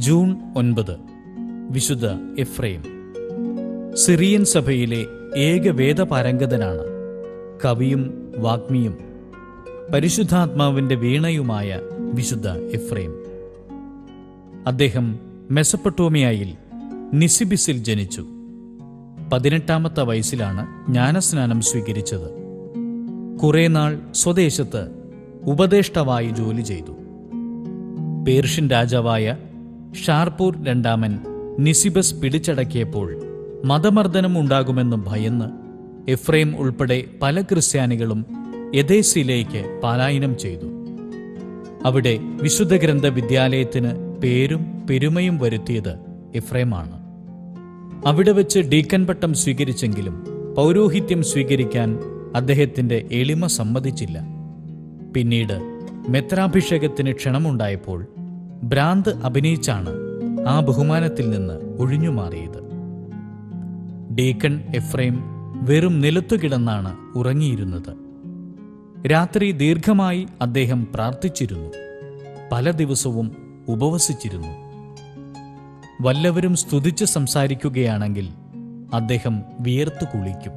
June ഒൻപത് വിശുദ്ധ Ephraim Syrian സഭയിലെ ഏക വേദപാരംഗതനാണ് കവിയും വാഗ്മിയും പരിശുദ്ധാത്മാവിന്റെ വീണയുമായ വിശുദ്ധ എഫ്രൈം അദ്ദേഹം മെസപ്പട്ടോമിയായിൽ നിസിബിസിൽ ജനിച്ചു പതിനെട്ടാമത്തെ വയസ്സിലാണ് ജ്ഞാനസ്നാനം സ്വീകരിച്ചത് കുറെ നാൾ സ്വദേശത്ത് ഉപദേഷ്ടാവായി ജോലി ചെയ്തു പേർഷ്യൻ രാജാവായ ഷാർപൂർ രണ്ടാമൻ നിസിബസ് പിടിച്ചടക്കിയപ്പോൾ മതമർദ്ദനം ഉണ്ടാകുമെന്ന് ഭയന്ന് എഫ്രൈം ഉൾപ്പെടെ പല ക്രിസ്ത്യാനികളും എദേസിലേക്ക് പലായനം ചെയ്തു അവിടെ വിശുദ്ധ ഗ്രന്ഥ വിദ്യാലയത്തിന് പേരും പെരുമയും വരുത്തിയത് എഫ്രൈമാണ് അവിടെ വെച്ച് ഡീക്കൻ പട്ടം സ്വീകരിച്ചെങ്കിലും പൗരോഹിത്യം സ്വീകരിക്കാൻ അദ്ദേഹത്തിന്റെ എളിമ സമ്മതിച്ചില്ല പിന്നീട് മെത്രാഭിഷേകത്തിന് ക്ഷണമുണ്ടായപ്പോൾ ഭ്രാന്ത് അഭിനയിച്ചാണ് ആ ബഹുമാനത്തിൽ നിന്ന് ഒഴിഞ്ഞുമാറിയത് ഡീക്കൺ എഫ്രൈം വെറും നിലത്തു കിടന്നാണ് ഉറങ്ങിയിരുന്നത് രാത്രി ദീർഘമായി അദ്ദേഹം പ്രാർത്ഥിച്ചിരുന്നു പല ദിവസവും ഉപവസിച്ചിരുന്നു വല്ലവരും സ്തുതിച്ച് സംസാരിക്കുകയാണെങ്കിൽ അദ്ദേഹം വിയർത്തു കുളിക്കും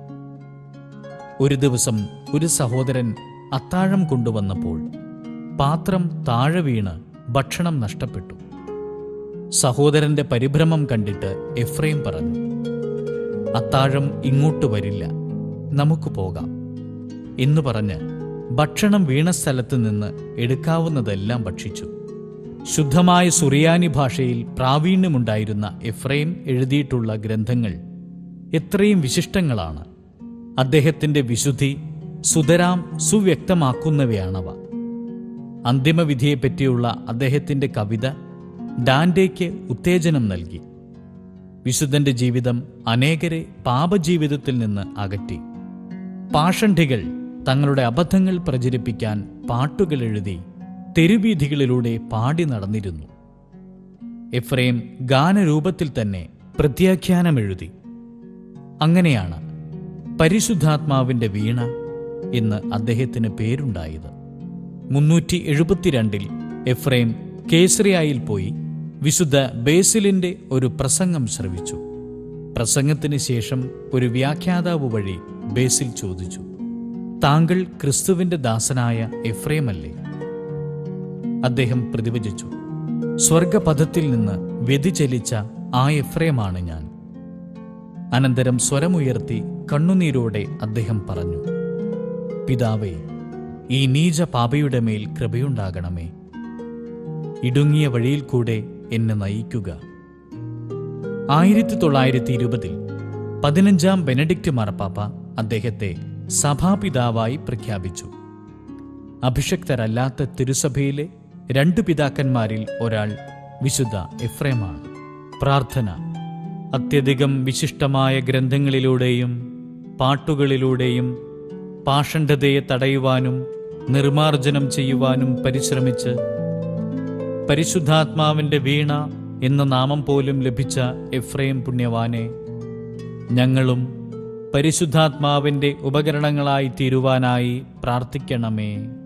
ഒരു ദിവസം ഒരു സഹോദരൻ അത്താഴം കൊണ്ടുവന്നപ്പോൾ പാത്രം താഴെ വീണ് ഭക്ഷണം നഷ്ടപ്പെട്ടു സഹോദരന്റെ പരിഭ്രമം കണ്ടിട്ട് എഫ്രൈം പറഞ്ഞു അത്താഴം ഇങ്ങോട്ട് വരില്ല നമുക്ക് പോകാം എന്നു പറഞ്ഞ് ഭക്ഷണം വീണ സ്ഥലത്ത് നിന്ന് എടുക്കാവുന്നതെല്ലാം ഭക്ഷിച്ചു ശുദ്ധമായ സുറിയാനി ഭാഷയിൽ പ്രാവീണ്യമുണ്ടായിരുന്ന എഫ്രൈം എഴുതിയിട്ടുള്ള ഗ്രന്ഥങ്ങൾ എത്രയും വിശിഷ്ടങ്ങളാണ് അദ്ദേഹത്തിന്റെ വിശുദ്ധി സുതരാം സുവ്യക്തമാക്കുന്നവയാണവ അന്തിമവിധിയെപ്പറ്റിയുള്ള അദ്ദേഹത്തിന്റെ കവിത ഡാൻഡേക്ക് ഉത്തേജനം നൽകി വിശുദ്ധന്റെ ജീവിതം അനേകരെ പാപജീവിതത്തിൽ നിന്ന് അകറ്റി പാഷണ്ഡികൾ തങ്ങളുടെ അബദ്ധങ്ങൾ പ്രചരിപ്പിക്കാൻ പാട്ടുകൾ എഴുതി തെരുവീഥികളിലൂടെ പാടി നടന്നിരുന്നു എഫ്രൈം ഗാനരൂപത്തിൽ തന്നെ പ്രത്യാഖ്യാനമെഴുതി അങ്ങനെയാണ് പരിശുദ്ധാത്മാവിന്റെ വീണ എന്ന് അദ്ദേഹത്തിന് പേരുണ്ടായത് മുന്നൂറ്റി എഴുപത്തിരണ്ടിൽ എഫ്രൈം കേസറിയായിൽ പോയി വിശുദ്ധ ബേസിലിന്റെ ഒരു പ്രസംഗം ശ്രവിച്ചു പ്രസംഗത്തിന് ശേഷം ഒരു വ്യാഖ്യാതാവ് വഴി ബേസിൽ ചോദിച്ചു താങ്കൾ ക്രിസ്തുവിന്റെ ദാസനായ എഫ്രൈമല്ലേ അദ്ദേഹം പ്രതിവചിച്ചു സ്വർഗപഥത്തിൽ നിന്ന് വ്യതിചലിച്ച ആ എഫ്രൈമാണ് ഞാൻ അനന്തരം സ്വരമുയർത്തി കണ്ണുനീരോടെ അദ്ദേഹം പറഞ്ഞു പിതാവേ ഈ നീച പാപയുടെ മേൽ കൃപയുണ്ടാകണമേ ഇടുങ്ങിയ വഴിയിൽ കൂടെ എന്നെ നയിക്കുക ആയിരത്തി തൊള്ളായിരത്തി ഇരുപതിൽ പതിനഞ്ചാം ബെനഡിക്റ്റ് മാർപ്പാപ്പ അദ്ദേഹത്തെ സഭാപിതാവായി പ്രഖ്യാപിച്ചു അഭിഷക്തരല്ലാത്ത തിരുസഭയിലെ രണ്ടു പിതാക്കന്മാരിൽ ഒരാൾ വിശുദ്ധ എഫ്രേമാണ് പ്രാർത്ഥന അത്യധികം വിശിഷ്ടമായ ഗ്രന്ഥങ്ങളിലൂടെയും പാട്ടുകളിലൂടെയും പാഷണ്ഡതയെ തടയുവാനും നിർമാർജനം ചെയ്യുവാനും പരിശ്രമിച്ച് പരിശുദ്ധാത്മാവിന്റെ വീണ എന്ന നാമം പോലും ലഭിച്ച എഫ്രൈം പുണ്യവാനെ ഞങ്ങളും പരിശുദ്ധാത്മാവിന്റെ ഉപകരണങ്ങളായി തീരുവാനായി പ്രാർത്ഥിക്കണമേ